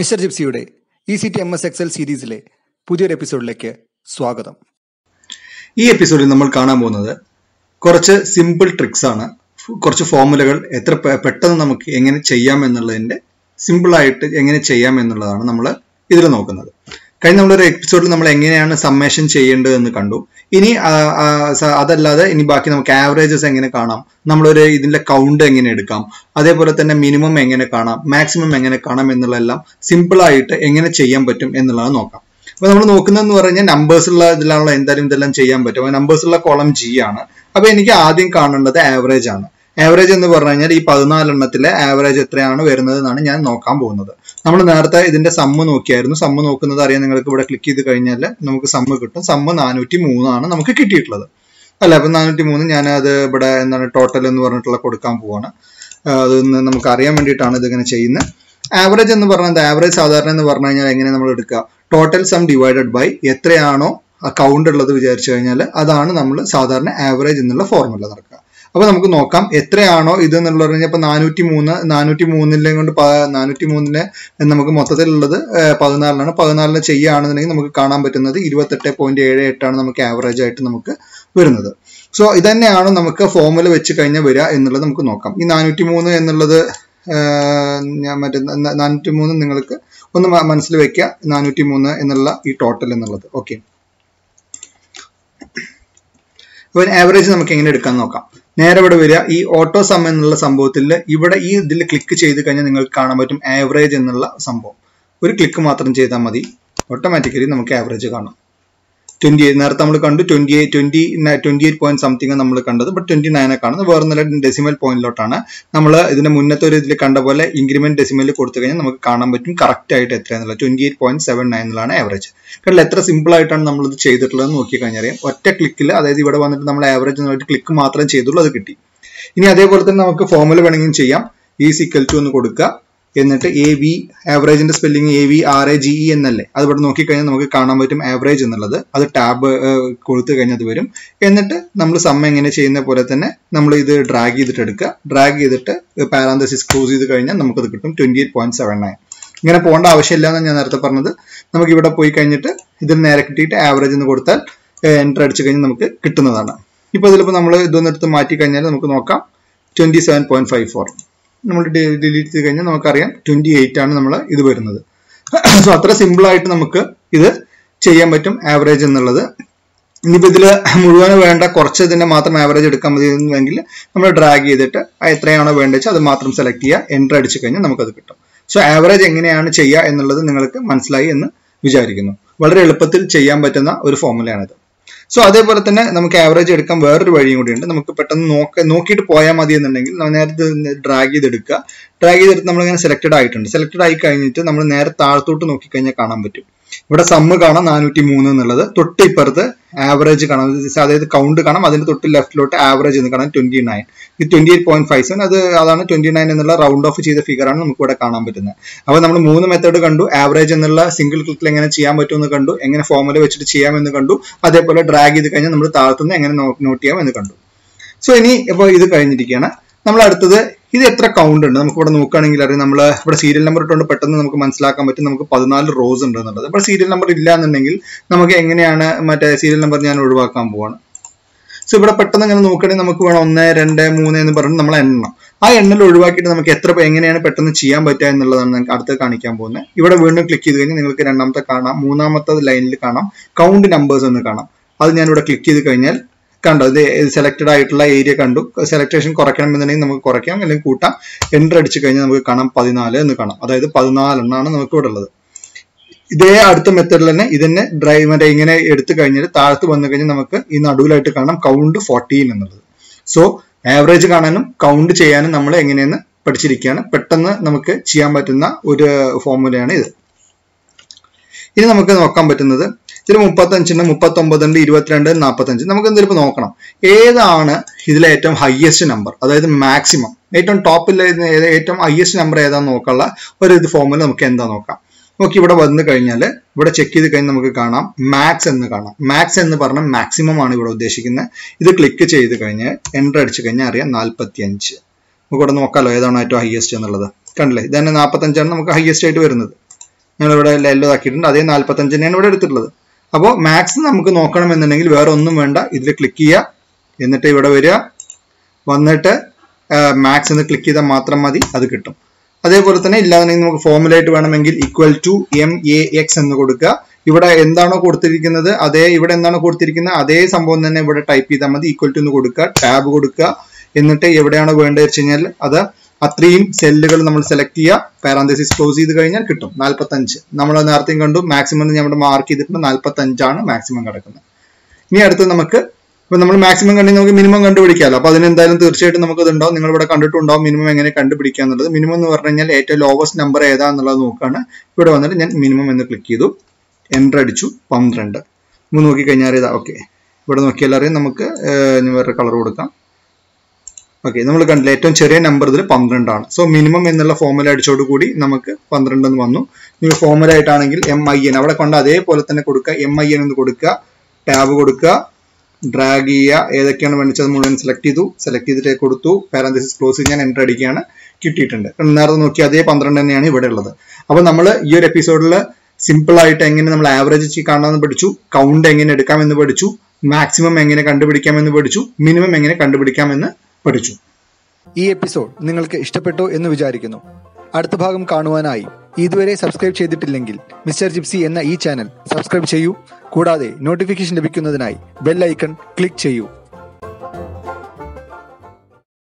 mister ജിപ്സിയുടെ E C T M S Excel സീരീസിലെ പുതിയൊരു എപ്പിസോഡിലേക്ക് സ്വാഗതം ഈ എപ്പിസോഡിൽ നമ്മൾ കാണാൻ പോകുന്നത് കുറച്ച് സിമ്പിൾ ട്രിക്സ് ആണ് കുറച്ച് ഫോർമുലകൾ എത്ര പെ- പെട്ടെന്ന് നമുക്ക് എങ്ങനെ ചെയ്യാം എന്നുള്ളതിന്റെ സിമ്പിൾ ആയിട്ട് എങ്ങനെ ചെയ്യാം എന്നുള്ളതാണ് നമ്മൾ ഇതിൽ നോക്കുന്നത് കഴിഞ്ഞ നമ്മളൊരു എപ്പിസോഡിൽ നമ്മൾ എങ്ങനെയാണ് സമ്മേഷൻ ചെയ്യേണ്ടത് എന്ന് കണ്ടു ഇനി ആ, ആ, സ- അതല്ലാതെ ഇനി ബാക്കി നമുക്ക് ആവറേജസ് എങ്ങനെ കാണാം നമ്മളൊരു ഇതിന്റെ കൗണ്ട് എങ്ങനെ എടുക്കാം അതേപോലെ തന്നെ മിനിമം എങ്ങനെ കാണാം മാക്സിമം എങ്ങനെ കാണാം എന്നുള്ളതെല്ലാം സിമ്പിൾ ആയിട്ട് എങ്ങനെ ചെയ്യാൻ പറ്റും എന്നുള്ളത് നോക്കാം അപ്പൊ നമ്മൾ നോക്കുന്നതെന്ന് പറഞ്ഞാൽ നമ്പേഴ്സ് ഉള്ള ഇതിലാണല്ലോ എന്തായാലും ഇതെല്ലാം ചെയ്യാൻ പറ്റും അപ്പൊ നമ്പേഴ്സ് ഉള്ള കോളം ജി ആണ് അപ്പൊ എനിക്ക് ആദ്യം കാണേണ്ടത് ആവറേജ് ആണ് ആവറേജ് എന്ന് പറഞ്ഞു കഴിഞ്ഞാൽ ഈ പതിനാലെണ്ണത്തിലെ ആവറേജ് എത്രയാണ് വരുന്നത് എന്നാണ് ഞാൻ നോക്കാൻ പോകുന്നത് നമ്മൾ നേരത്തെ ഇതിന്റെ സമ്മ് നോക്കിയായിരുന്നു സമ്മ് നോക്കുന്നത് അറിയാൻ നിങ്ങൾക്ക് ഇവിടെ ക്ലിക്ക് ചെയ്ത് കഴിഞ്ഞാൽ നമുക്ക് സമ്മ് കിട്ടും സമ്മ് നാനൂറ്റി മൂന്നാണ് നമുക്ക് കിട്ടിയിട്ടുള്ളത് അല്ല അപ്പൊ നാനൂറ്റി മൂന്ന് ഞാൻ അത് ഇവിടെ എന്താണ് ടോട്ടൽ എന്ന് പറഞ്ഞിട്ടുള്ള കൊടുക്കാൻ പോവാണ് ആ, അതൊന്ന് നമുക്ക് അറിയാൻ വേണ്ടിയിട്ടാണ് ഇതിങ്ങനെ ചെയ്യുന്നത് ആവറേജ് എന്ന് പറഞ്ഞാൽ ആവറേജ് സാധാരണ എന്ന് പറഞ്ഞു കഴിഞ്ഞാൽ എങ്ങനെ നമ്മൾ എടുക്കുക ടോട്ടൽ സം ഡിവൈഡഡ് ബൈ എത്രയാണോ കൗണ്ട് ഉള്ളത് വിചാരിച്ചു കഴിഞ്ഞാൽ അതാണ് നമ്മൾ സാധാരണ ആവറേജ് എന്നുള്ള ഫോർമുല നടക്കുക അപ്പൊ നമുക്ക് നോക്കാം എത്രയാണോ ഇത് എന്നുള്ള പറഞ്ഞാൽ ഇപ്പൊ നാനൂറ്റി മൂന്ന് നാനൂറ്റി മൂന്നിലെ കൊണ്ട് നാനൂറ്റി മൂന്നിന് നമുക്ക് മൊത്തത്തിലുള്ളത് ഏഹ്, പതിനാലിനാണ് പതിനാലിന് ചെയ്യുകയാണെന്നുണ്ടെങ്കിൽ നമുക്ക് കാണാൻ പറ്റുന്നത് ഇരുപത്തെട്ട് പോയിന്റ് ഏഴ് എട്ടാണ് നമുക്ക് ആവറേജ് ആയിട്ട് നമുക്ക് വരുന്നത് സോ ഇതന്നെയാണ് നമുക്ക് ഫോർമുല വെച്ച് കഴിഞ്ഞാൽ വരിക എന്നുള്ളത് നമുക്ക് നോക്കാം ഈ നാനൂറ്റി മൂന്ന് എന്നുള്ളത് ഏഹ്, ഞാൻ മറ്റേ നാനൂറ്റി മൂന്ന് നിങ്ങൾക്ക് ഒന്ന് മ- മനസ്സിൽ വെക്കുക നാനൂറ്റി മൂന്ന് എന്നുള്ള ഈ ടോട്ടൽ എന്നുള്ളത് ഓക്കെ അപ്പോൾ ആവറേജ് നമുക്ക് എങ്ങനെ എടുക്കാൻ നോക്കാം നേരെ ഇവിടെ വരിക ഈ ഓട്ടോ സം എന്നുള്ള സംഭവത്തിൽ ഇവിടെ ഈ ഇതിൽ ക്ലിക്ക് ചെയ്ത് കഴിഞ്ഞാൽ നിങ്ങൾക്ക് കാണാൻ പറ്റും ആവറേജ് എന്നുള്ള സംഭവം ഒരു ക്ലിക്ക് മാത്രം ചെയ്താൽ മതി ഓട്ടോമാറ്റിക്കലി നമുക്ക് ആവറേജ് കാണാം ട്വന്റി നേരത്തെ നമ്മൾ കണ്ടു twenty eight twenty twenty eight point something നമ്മൾ കണ്ടത് ബട്ട് ട്വന്റി നയനെ കാണുന്നത് വേറെ നല്ല ഡെസിമൽ പോയിന്റിലോട്ടാണ് നമ്മൾ ഇതിന്റെ മുന്നത്തെ ഒരു ഇതിൽ കണ്ട പോലെ ഇൻക്രിമെന്റ് ഡെസിമലിൽ കൊടുത്തു കഴിഞ്ഞാൽ നമുക്ക് കാണാൻ പറ്റും കറക്റ്റ് ആയിട്ട് എത്രയാണെന്നുള്ളത് twenty eight point seven nine എന്നുള്ളതാണ് ആവറേജ് കണ്ടില്ല എത്ര സിമ്പിൾ ആയിട്ടാണ് നമ്മൾ ഇത് ചെയ്തിട്ടുള്ളത് നോക്കി കഴിഞ്ഞാൽ അറിയാം ഒറ്റ ക്ലിക്കിൽ അതായത് ഇവിടെ വന്നിട്ട് നമ്മൾ ആവറേജ് എന്നായിട്ട് ക്ലിക്ക് മാത്രം ചെയ്തുള്ളൂ അത് കിട്ടി ഇനി അതേപോലെ തന്നെ നമുക്ക് ഫോർമുല വേണമെങ്കിലും ചെയ്യാം ഈ സിക്കൽ ടു എന്ന് കൊടുക്കുക എന്നിട്ട് എ വി ആവറേജിന്റെ spelling A V R A G E എന്നല്ലേ അത് ഇവിടെ നോക്കിക്കഴിഞ്ഞാൽ നമുക്ക് കാണാൻ പറ്റും ആവറേജ് എന്നുള്ളത് അത് ടാബ് കൊടുത്തു കഴിഞ്ഞാൽ അത് വരും എന്നിട്ട് നമ്മൾ സമ്മ എങ്ങനെ ചെയ്യുന്ന പോലെ തന്നെ നമ്മൾ ഇത് ഡ്രാഗ് ചെയ്തിട്ട് എടുക്കുക ഡ്രാഗ് ചെയ്തിട്ട് പാരാന്തസിസ് ക്ലോസ് ചെയ്ത് കഴിഞ്ഞാൽ നമുക്കത് കിട്ടും twenty eight point seven nine ഇങ്ങനെ പോകേണ്ട ആവശ്യമില്ല എന്ന് ഞാൻ നേരത്തെ പറഞ്ഞത് നമുക്ക് ഇവിടെ പോയി കഴിഞ്ഞിട്ട് ഇതിൽ നേരെ കിട്ടിയിട്ട് ആവറേജ് എന്ന് കൊടുത്താൽ എൻ്റർ അടിച്ചു കഴിഞ്ഞാൽ നമുക്ക് കിട്ടുന്നതാണ് ഇപ്പോൾ ഇതിലിപ്പോൾ നമ്മൾ ഇതൊന്ന് എടുത്ത് മാറ്റി കഴിഞ്ഞാൽ നമുക്ക് നോക്കാം twenty seven point five four നമ്മൾ ഡിലീറ്റ് ചെയ്ത് കഴിഞ്ഞാൽ നമുക്കറിയാം ട്വന്റി എയ്റ്റ് ആണ് നമ്മൾ ഇത് വരുന്നത് സോ അത്ര സിമ്പിൾ ആയിട്ട് നമുക്ക് ഇത് ചെയ്യാൻ പറ്റും ആവറേജ് എന്നുള്ളത് ഇനിയിപ്പോൾ ഇതിൽ മുഴുവൻ വേണ്ട കുറച്ച് ഇതിന്റെ മാത്രം ആവറേജ് എടുക്കാൻ മതി എന്നുവെങ്കിൽ നമ്മൾ ഡ്രാഗ് ചെയ്തിട്ട് ആ എത്രയാണോ വേണ്ടത് വെച്ചാൽ അത് മാത്രം സെലക്ട് ചെയ്യുക എൻ്റർ അടിച്ചു കഴിഞ്ഞാൽ നമുക്കത് കിട്ടും സോ ആവറേജ് എങ്ങനെയാണ് ചെയ്യുക എന്നുള്ളത് നിങ്ങൾക്ക് മനസ്സിലായി എന്ന് വിചാരിക്കുന്നു വളരെ എളുപ്പത്തിൽ ചെയ്യാൻ പറ്റുന്ന ഒരു ഫോർമുലയാണിത് സോ അതേപോലെ തന്നെ നമുക്ക് ആവറേജ് എടുക്കാൻ വേറൊരു വഴിയും കൂടിയുണ്ട് നമുക്ക് പെട്ടെന്ന് നോക്ക നോക്കിയിട്ട് പോയാൽ മതി എന്നുണ്ടെങ്കിൽ നമ്മൾ നേരത്തെ ഡ്രാഗ് ചെയ്തെടുക്കുക ഡ്രാഗ് ചെയ്തെടുത്ത് നമ്മളിങ്ങനെ സെലക്ടഡ് ആയിട്ടുണ്ട് സെലക്ടഡ് ആയി കഴിഞ്ഞിട്ട് നമ്മൾ നേരെ താഴത്തോട്ട് നോക്കിക്കഴിഞ്ഞാൽ കാണാൻ പറ്റും ഇവിടെ സമ്മ് കാണാം നാനൂറ്റി മൂന്ന് എന്നുള്ളത് തൊട്ട് ഇപ്പുറത്ത് ആവറേജ് കാണാം അതായത് കൗണ്ട് കാണാം അതിന്റെ തൊട്ട് ലെഫ്റ്റിലോട്ട് ആവറേജ് എന്ന് കാണാം ട്വന്റി നയൻ ഇത് twenty eight point five seven അത് അതാണ് ട്വന്റി നയൻ എന്നുള്ള റൗണ്ട് ഓഫ് ചെയ്ത ഫിഗർ ആണ് നമുക്ക് ഇവിടെ കാണാൻ പറ്റുന്നത് അപ്പോൾ നമ്മൾ മൂന്ന് മെത്തേഡ് കണ്ടു ആവറേജ് എന്നുള്ള സിംഗിൾ ക്ലിക്കിൽ എങ്ങനെ ചെയ്യാൻ പറ്റുമെന്ന് കണ്ടു എങ്ങനെ ഫോർമുല വെച്ചിട്ട് ചെയ്യാമെന്ന് കണ്ടു അതേപോലെ ഡ്രാഗ് ചെയ്ത് കഴിഞ്ഞാൽ നമ്മൾ താഴത്തുനിന്ന് എങ്ങനെ നോട്ട് ചെയ്യാം എന്ന് കണ്ടു സോ ഇനി ഇപ്പോൾ ഇത് കഴിഞ്ഞിരിക്കുകയാണ് നമ്മൾ അടുത്തത് ഇത് എത്ര കൗണ്ട് ഉണ്ട് നമുക്ക് ഇവിടെ നോക്കുകയാണെങ്കിൽ അറിയാം നമ്മൾ ഇവിടെ സീരിയൽ നമ്പർ ഇട്ടുകൊണ്ട് പെട്ടെന്ന് നമുക്ക് മനസ്സിലാക്കാൻ പറ്റും നമുക്ക് പതിനാല് റോസ് ഉണ്ട് എന്നുള്ളത് ഇപ്പോൾ സീരിയൽ നമ്പർ ഇല്ല എന്നുണ്ടെങ്കിൽ നമുക്ക് എങ്ങനെയാണ് മറ്റേ സീരിയൽ നമ്പർ ഞാൻ ഒഴിവാക്കാൻ പോവാണ് സോ ഇവിടെ പെട്ടെന്ന് ഇങ്ങനെ നോക്കുകയാണെങ്കിൽ നമുക്ക് വേണം ഒന്ന് രണ്ട് മൂന്ന് എന്ന് പറഞ്ഞ് നമ്മൾ എണ്ണണം ആ എണ്ണൽ ഒഴിവാക്കിയിട്ട് നമുക്ക് എത്ര പെ- എങ്ങനെയാണ് പെട്ടെന്ന് ചെയ്യാൻ പറ്റുക എന്നുള്ളതാണ് നമുക്ക് അടുത്ത് കാണിക്കാൻ പോകുന്നത് ഇവിടെ വീണ്ടും ക്ലിക്ക് ചെയ്ത് കഴിഞ്ഞാൽ നിങ്ങൾക്ക് രണ്ടാമത്തെ കാണാം മൂന്നാമത്തെ ലൈനിൽ കാണാം കൗണ്ട് നമ്പേഴ്സ് എന്ന് കാണാം അത് ഞാൻ ഇവിടെ ക്ലിക്ക് ചെയ്ത് കഴിഞ്ഞാൽ കണ്ടോ ഇത് സെലക്ടഡ് ആയിട്ടുള്ള ഏരിയ കണ്ടു സെലക്ടേഷൻ കുറയ്ക്കണം എന്നുണ്ടെങ്കിൽ നമുക്ക് കുറയ്ക്കാം അല്ലെങ്കിൽ കൂട്ടാം എൻ്റർ അടിച്ചു കഴിഞ്ഞാൽ നമുക്ക് കാണാം പതിനാല് എന്ന് കാണാം അതായത് പതിനാലെണ്ണാണ് നമുക്ക് ഇവിടെ ഉള്ളത് ഇതേ അടുത്ത മെത്തേഡിൽ തന്നെ ഇതിനെ ഡ്രൈവ് മറ്റേ ഇങ്ങനെ എടുത്തു കഴിഞ്ഞാൽ താഴത്ത് വന്നു കഴിഞ്ഞാൽ നമുക്ക് ഈ നടുവിലായിട്ട് കാണാം കൗണ്ട് ഫോർട്ടീൻ എന്നുള്ളത് സോ ആവറേജ് കാണാനും കൗണ്ട് ചെയ്യാനും നമ്മൾ എങ്ങനെയെന്ന് പഠിച്ചിരിക്കുകയാണ് പെട്ടെന്ന് നമുക്ക് ചെയ്യാൻ പറ്റുന്ന ഒരു ഫോർമുലയാണ് ഇത് ഇനി നമുക്ക് നോക്കാൻ പറ്റുന്നത് ഇതിൽ മുപ്പത്തഞ്ചിന് മുപ്പത്തൊമ്പതുണ്ട് ഇരുപത്തിരണ്ട് നാൽപ്പത്തഞ്ച് നമുക്ക് എന്തെങ്കിലും നോക്കണം ഏതാണ് ഇതിലെ ഏറ്റവും ഹയസ്റ്റ് നമ്പർ അതായത് മാക്സിമം ഏറ്റവും ടോപ്പിൽ ഏറ്റവും ഹയസ്റ്റ് നമ്പർ ഏതാന്ന് നോക്കാനുള്ള ഒരു ഇത് ഫോമിൽ നമുക്ക് എന്താ നോക്കാം നോക്കി ഇവിടെ വന്നു കഴിഞ്ഞാൽ ഇവിടെ ചെക്ക് ചെയ്ത് കഴിഞ്ഞാൽ നമുക്ക് കാണാം മാക്സ് എന്ന് കാണാം മാക്സ് എന്ന് പറഞ്ഞാൽ മാക്സിമം ആണ് ഇവിടെ ഉദ്ദേശിക്കുന്നത് ഇത് ക്ലിക്ക് ചെയ്ത് കഴിഞ്ഞാൽ എൻ്റർ അടിച്ചു കഴിഞ്ഞാൽ അറിയാം നാൽപ്പത്തി അഞ്ച് നമുക്ക് ഇവിടെ നോക്കാമല്ലോ ഏതാണ് ഏറ്റവും ഹയസ്റ്റ് എന്നുള്ളത് കണ്ടില്ലേ ഇത് തന്നെ നാൽപ്പത്തഞ്ചാണ് നമുക്ക് ഹയസ്റ്റ് ആയിട്ട് വരുന്നത് ഞങ്ങളിവിടെ യെല്ലോ ആക്കിയിട്ടുണ്ട് അതേ നാൽപ്പത്തഞ്ച് തന്നെയാണ് ഇവിടെ എടുത്തിട്ടുള്ളത് അപ്പോൾ മാക്സ് നമുക്ക് നോക്കണമെന്നുണ്ടെങ്കിൽ വേറെ ഒന്നും വേണ്ട ഇതിൽ ക്ലിക്ക് ചെയ്യുക എന്നിട്ട് ഇവിടെ വരിക വന്നിട്ട് മാക്സ് എന്ന് ക്ലിക്ക് ചെയ്താൽ മാത്രം മതി അത് കിട്ടും അതേപോലെ തന്നെ ഇല്ലാന്നുണ്ടെങ്കിൽ നമുക്ക് ഫോമുലായിട്ട് വേണമെങ്കിൽ equal to M A X എന്ന് കൊടുക്കുക ഇവിടെ എന്താണോ കൊടുത്തിരിക്കുന്നത് അതേ ഇവിടെ എന്താണോ കൊടുത്തിരിക്കുന്നത് അതേ സംഭവം തന്നെ ഇവിടെ ടൈപ്പ് ചെയ്താൽ മതി ഈക്വൽ ടു എന്ന് കൊടുക്കുക ടാബ് കൊടുക്കുക എന്നിട്ട് എവിടെയാണോ വേണ്ടത് വെച്ച് കഴിഞ്ഞാൽ അത് അത്രയും സെല്ലുകൾ നമ്മൾ സെലക്ട് ചെയ്യുക പാരാന്തസിസ് ക്ലോസ് ചെയ്ത് കഴിഞ്ഞാൽ കിട്ടും നാൽപ്പത്തഞ്ച് നമ്മൾ നേരത്തെയും കണ്ടു മാക്സിമം നമ്മുടെ മാർക്ക് ചെയ്തിട്ടുണ്ട് നാൽപ്പത്തഞ്ചാണ് മാക്സിമം കിടക്കുന്നത് ഇനി അടുത്ത് നമുക്ക് ഇപ്പൊ നമ്മൾ മാക്സിമം കണ്ടി നമുക്ക് മിനിമം കണ്ടുപിടിക്കാമല്ലോ അപ്പൊ അതിനെന്തായാലും തീർച്ചയായിട്ടും നമുക്ക് ഉണ്ടാവും നിങ്ങൾ ഇവിടെ കണ്ടിട്ടുണ്ടാവും മിനിമം എങ്ങനെ കണ്ടുപിടിക്കുക എന്നുള്ളത് മിനിമം എന്ന് പറഞ്ഞു കഴിഞ്ഞാൽ ഏറ്റവും ലോവസ്റ്റ് നമ്പർ ഏതാ എന്നുള്ളത് നോക്കുകയാണ് ഇവിടെ വന്നിട്ട് ഞാൻ മിനിമം എന്ന് ക്ലിക്ക് ചെയ്തു എൻ്റർ അടിച്ചു പന്ത്രണ്ട് നമ്മൾ നോക്കിക്കഴിഞ്ഞാൽ ഇതാ ഓക്കെ ഇവിടെ നോക്കിയാൽ അറിയാം നമുക്ക് ഇനി വേറെ കളർ കൊടുക്കാം ഓക്കെ നമ്മൾ കണ്ടില്ല ഏറ്റവും ചെറിയ നമ്പർ ഇതിൽ പന്ത്രണ്ടാണ് സോ മിനിമം എന്നുള്ള ഫോമുല അടിച്ചോട് കൂടി നമുക്ക് പന്ത്രണ്ട് എന്ന് വന്നു നിങ്ങൾ ഫോമുല ആയിട്ടാണെങ്കിൽ എം ഐ എൻ അവിടെ കൊണ്ട് അതേപോലെ തന്നെ കൊടുക്കുക എം ഐ എൻ എന്ന് കൊടുക്കുക ടാബ് കൊടുക്കുക ഡ്രാഗ് ചെയ്യുക ഏതൊക്കെയാണ് വേണ്ടത് മുഴുവൻ സെലക്ട് ചെയ്തു സെലക്ട് ചെയ്തിട്ട് കൊടുത്തു പാരാന്തസിസ് ക്ലോസ് ചെയ്ത് ഞാൻ എൻ്റർ അടിക്കുകയാണ് കിട്ടിയിട്ടുണ്ട് നേരത്തെ നോക്കി അതേ പന്ത്രണ്ട് തന്നെയാണ് ഇവിടെ ഉള്ളത് അപ്പോൾ നമ്മൾ ഈ ഒരു എപ്പിസോഡിൽ സിമ്പിൾ ആയിട്ട് എങ്ങനെ നമ്മൾ ആവറേജ് കാണാമെന്ന് പഠിച്ചു കൗണ്ട് എങ്ങനെ എടുക്കാമെന്ന് പഠിച്ചു മാക്സിമം എങ്ങനെ കണ്ടുപിടിക്കാമെന്ന് പഠിച്ചു മിനിമം എങ്ങനെ കണ്ടുപിടിക്കാമെന്ന് പഠിച്ചു ഈ എപ്പിസോഡ് നിങ്ങൾക്ക് ഇഷ്ടപ്പെട്ടോ എന്ന് വിചാരിക്കുന്നു അടുത്ത ഭാഗം കാണുവാനായി ഇതുവരെ സബ്സ്ക്രൈബ് ചെയ്തിട്ടില്ലെങ്കിൽ മിസ്റ്റർ ജിപ്സി എന്ന ഈ ചാനൽ സബ്സ്ക്രൈബ് ചെയ്യൂ കൂടാതെ നോട്ടിഫിക്കേഷൻ ലഭിക്കുന്നതിനായി ബെൽ ഐക്കൺ ക്ലിക്ക് ചെയ്യൂ